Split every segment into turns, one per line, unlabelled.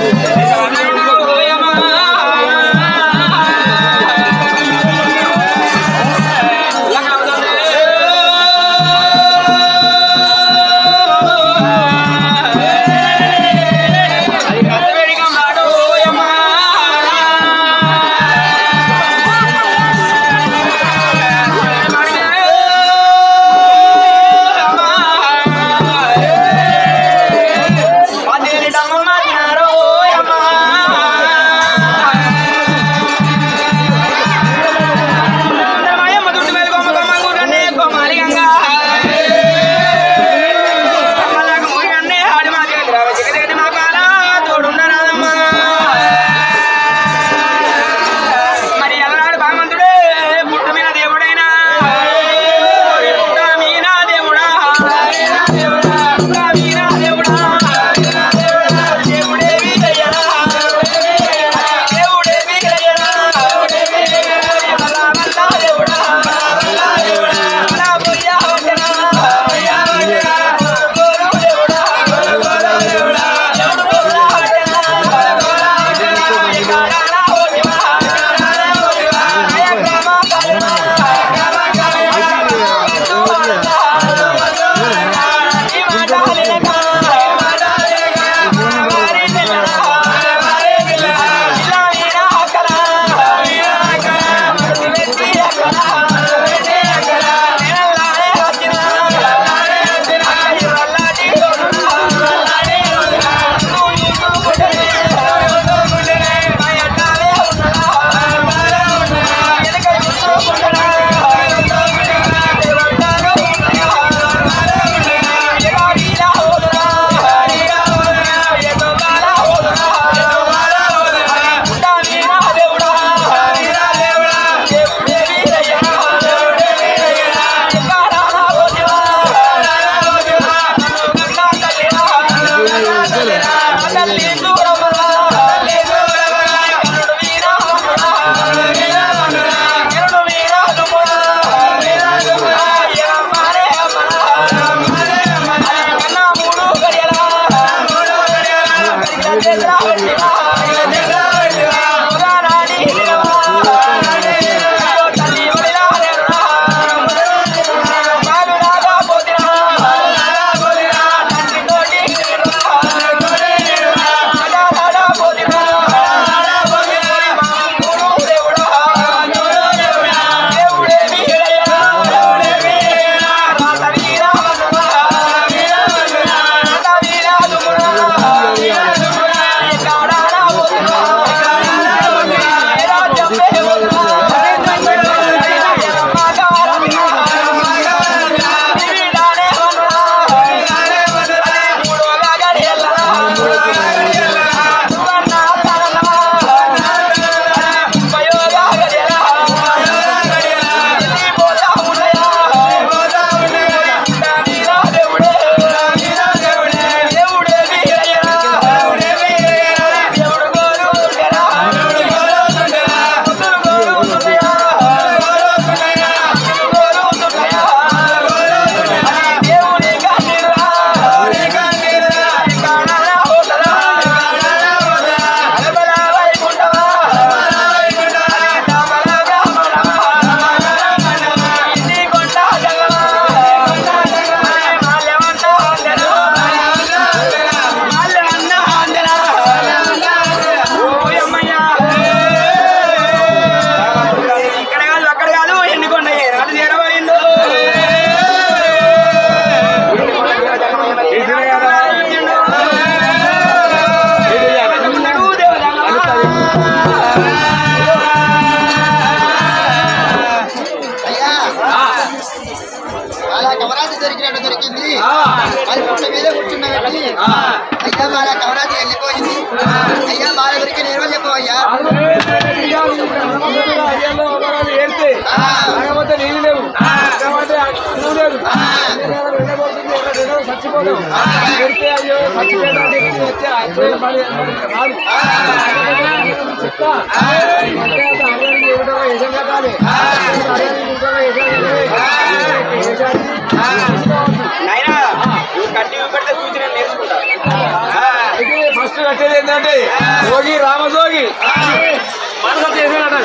మరి ఎల్లనాడు భగవంతుడే పుట్టు మీద దేవుడైనా పుట్ట మీద దేవుడా పుట్ట మీద దేవుడా దేవుడే వీరయ్యనా దేవుడే వీరయ్యనా మల్లా మల్లా దేవుడా మల్లా బుయ్యా వడ్డనా గోరు దేవుడా గోరు దేవుడా దేవుడు గోరా వడ్డనా గోరా వడ్డనా ఎక్కడానా ఓడివా ఇక్కడ కాదు అక్కడ కాదు ఎన్నికొండ రాజు చేరబోయిండు
అయ్యా అలా కవరాజు దొరికినట్టు దొరికింది అది పుట్ట మీద కూర్చున్నట్టు అయ్యా వాళ్ళ కవరాజు వెళ్ళిపోయింది అయ్యా వాళ్ళ గురించి నేను చెప్పవయ్యా
లేకపోతే నీళ్ళు లేవు లేకపోతే నువ్వు లేదు వెళ్ళబోతుంది చచ్చిపోతావు పెడితే అయ్యో చచ్చిపోయడానికి వచ్చే అచ్చే పని రాదు చెప్తా హర్యానా ఏమిటో యజం కట్టాలి
నాయనా నువ్వు కట్టి పెడితే సూచన నేర్చుకుంటా
అయితే ఫస్ట్ కట్టేది ఏంటంటే జోగి రామజోగి మనసు చేసినట్టు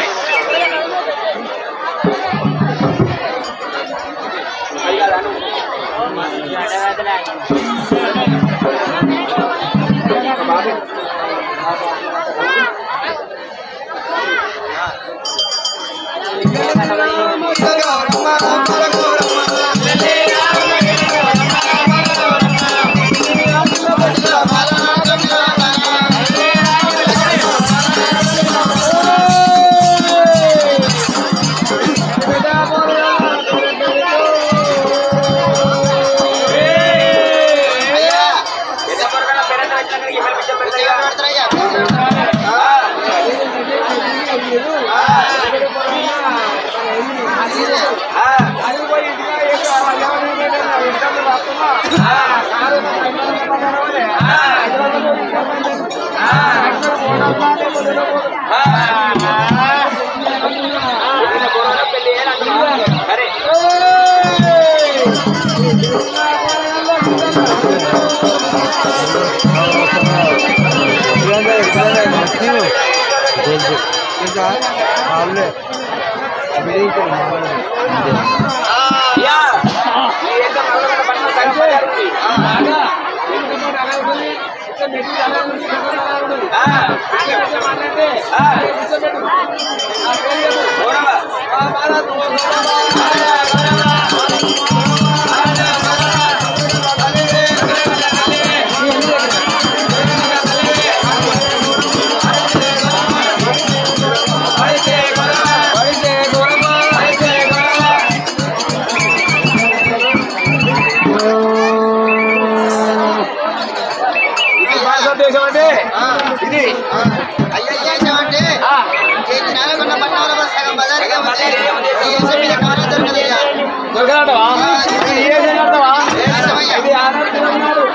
భారతదేశం అంటే ఇది
అయ్యయ్యేసామంటే చేతి నేలకొండ పట్టణంలో సగం బజారుగా ఉంది ఈ దేశం మీద కాలం దొరకదయ్యా
దొరకదంటవా ఇది ఏ దేశం అంటావా? ఇది ఆనాడు తెలంగాణాడు.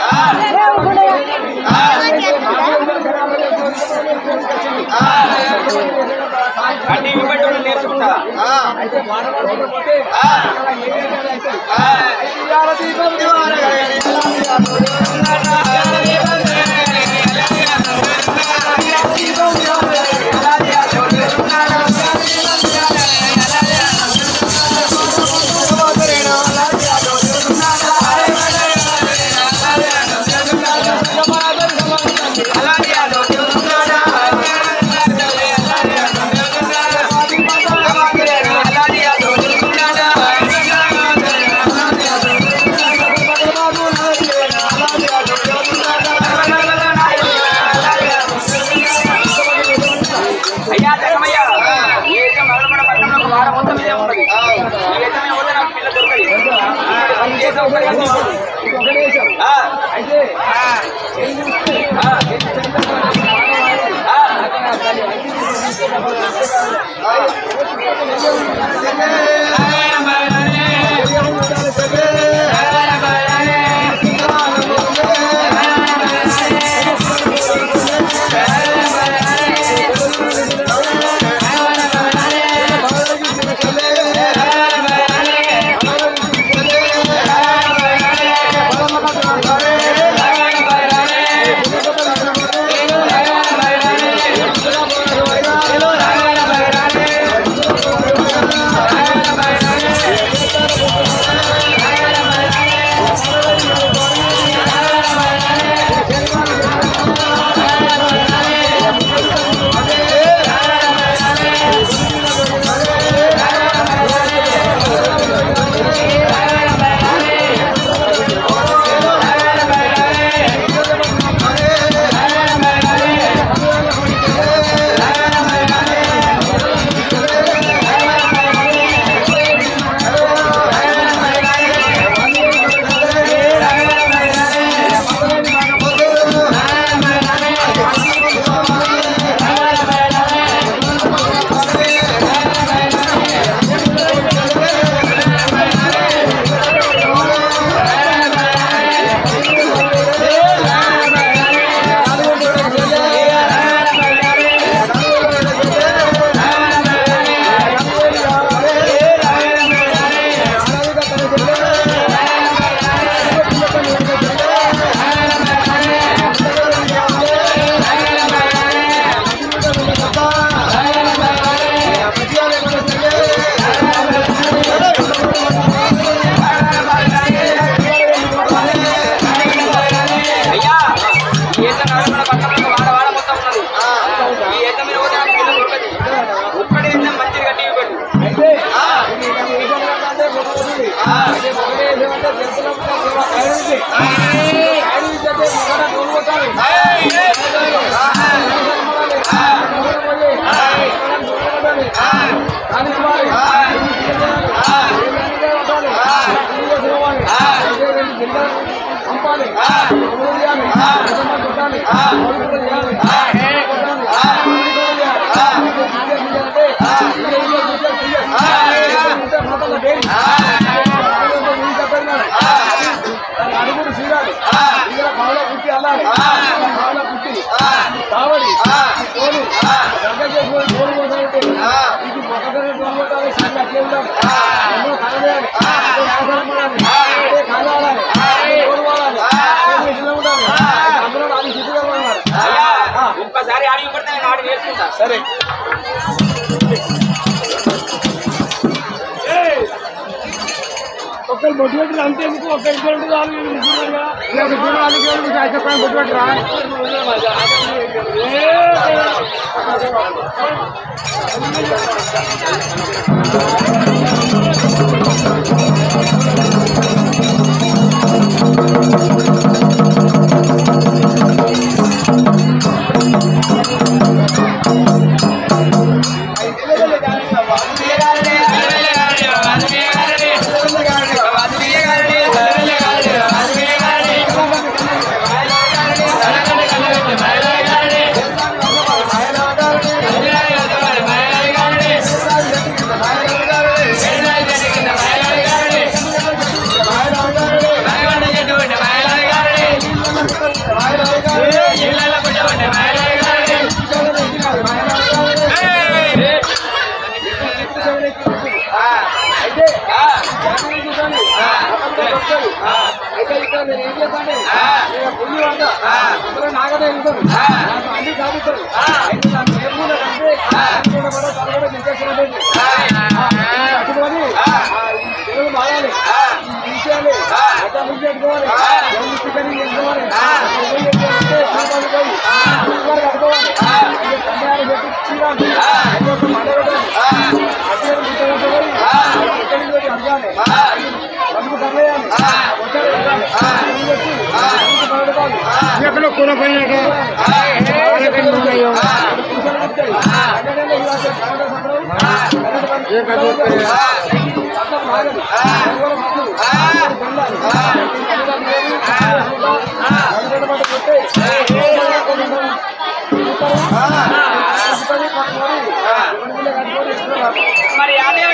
అయితే మానవుడు పోతే ఇవాళ దీపం
అయ్యా జగమయ్య ఈ యజ్ఞం మొదలుపడ పట్టణంలో ఒక వారం మొత్తం ఇదే ఉన్నది ఈ యజ్ఞమే పోతే నాకు పిల్ల దొరకదు ఈ దేశం ఒకటి కాదు.
ఇది ఒక దేశం
ఆ,
అయితే ఏం చూస్తే
ఆ, ఆ,
ఆ అడుగుడు సీరాలి ఇలా కావలో పుట్టి అల్లాలి కావలో పుట్టి కావడి తోలు గంగ చేసుకొని తోలు పోతానంటే ఇది మొక్కజొన్న తోలు పోతాలి సీట్లు అట్లే ఉండాలి ఎన్నో కలవేయాలి ఎన్నో నాశనం పడాలి ఎన్నో కాలాలి తోలు పోవాలి తోలు ఇట్లా ఉండాలి అందులో నాలుగు సిద్ధుగా ఉన్నారు
అయ్యా ఒక్కసారి ఆడి పడితే నేను ఆడి నేర్చుకుంటా
సరే ఒక్కరు బొట్టు పెట్టి అంతే ఎందుకు ఒక్క ఇద్దరు నాలుగు ముగ్గురు చెప్పండి బొట్టు పెట్టరా అయితే అయితే ఇక్కడ నేను ఏం చేస్తాను నేను పుల్లి వంద అందులో నాగదే ఉంటాను నాకు అన్ని సాగుతాను అయితే నాకు ఏ మూల అంటే కూడా కూడా తలగడ నింపేసినట్టు అట్టుకొని తెలుగు మారాలి ఈ విషయాలు అట్లా ముందు పెట్టుకోవాలి ఎవరు చికెన్ చేసుకోవాలి కట్టుకోవాలి కన్యాలు పెట్టి చీరాలి మండ పెట్టాలి అట్లే ముద్ద కట్టుకొని చికెన్ పెట్టి అడగాలి అందుకు సమయాన్ని వచ్చాడు పెట్టి అందుకు పడకాలి ఎక్కడ కూర పైన
మరి అదే